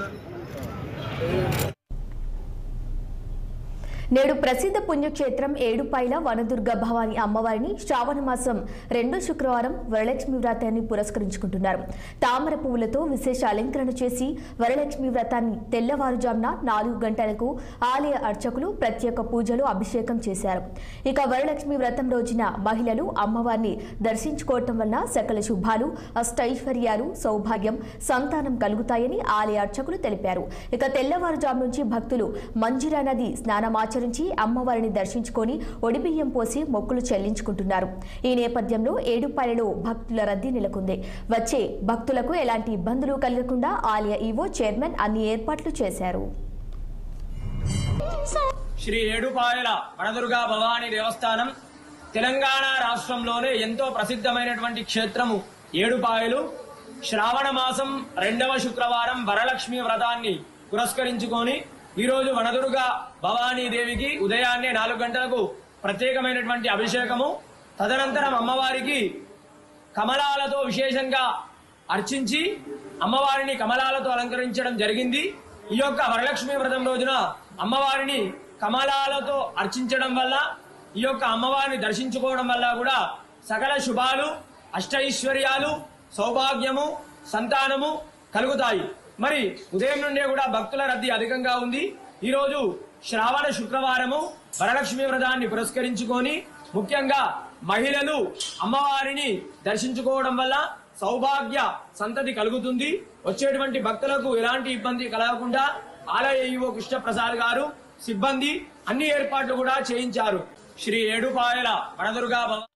నేడు ప్రసిద్ధ పుణ్యక్షేత్రం ఏడుపాయల వనదుర్గ భవాని అమ్మవారిని శ్రావణ మాసం రెండో శుక్రవారం వరలక్ష్మి వ్రతాన్ని పురస్కరించుకుంటున్నారు తామర పువ్వులతో విశేష అలంకరణ చేసి వరలక్ష్మి వ్రతాన్ని తెల్లవారుజామున నాలుగు గంటలకు ఆలయ అర్చకులు ప్రత్యేక పూజలు అభిషేకం చేశారు ఇక వరలక్ష్మి వ్రతం రోజున మహిళలు అమ్మవారిని దర్శించుకోవటం వలన సకల శుభాలు అష్టైశ్వర్యాలు సౌభాగ్యం సంతానం కలుగుతాయని ఆలయ అర్చకులు తెలిపారు ఇక తెల్లవారుజాము నుంచి భక్తులు మంజిరా నది స్నానమాచరించి అమ్మవారిని దర్శించుకొని ఒడిబియ్యం పోసి మొక్కులు చెల్లించుకుంటున్నారు ఈ నేపథ్యంలో ఏడుపాయలలో భక్తుల రద్దీ నెలకొంది వచ్చే భక్తులకు ఎలాంటి ఇబ్బందులు కలగకుండా ఆలయ ఈవో చైర్మన్ అన్ని ఏర్పాట్లు చేశారు శ్రీ ఏడుపాయల వనదుర్గా భవానీ దేవస్థానం తెలంగాణ రాష్ట్రంలోనే ఎంతో ప్రసిద్ధమైనటువంటి క్షేత్రము ఏడుపాయలు శ్రావణ మాసం రెండవ శుక్రవారం వరలక్ష్మి వ్రతాన్ని పురస్కరించుకొని ఈ రోజు వనదుర్గ భవానీ దేవికి ఉదయాన్నే నాలుగు గంటలకు ప్రత్యేకమైనటువంటి అభిషేకము తదనంతరం అమ్మవారికి కమలాలతో విశేషంగా అర్చించి అమ్మవారిని కమలాలతో అలంకరించడం జరిగింది ఈ యొక్క వరలక్ష్మి వ్రతం రోజున అమ్మవారిని కమలాలతో అర్చించడం వల్ల ఈ యొక్క అమ్మవారిని దర్శించుకోవడం వల్ల కూడా సకల శుభాలు అష్టైశ్వర్యాలు సౌభాగ్యము సంతానము కలుగుతాయి మరి ఉదయం నుండే కూడా భక్తుల రద్దీ అధికంగా ఉంది ఈ రోజు శ్రావణ శుక్రవారము వరలక్ష్మి వ్రతాన్ని పురస్కరించుకొని ముఖ్యంగా మహిళలు అమ్మవారిని దర్శించుకోవడం వల్ల సౌభాగ్య సంతతి కలుగుతుంది వచ్చేటువంటి భక్తులకు ఎలాంటి ఇబ్బంది కలగకుండా ఆలయ ఈవో కృష్ణప్రసాద్ గారు సిబ్బంది అన్ని ఏర్పాట్లు కూడా చేయించారు శ్రీ ఏడుపాయల వనదుర్గా భవ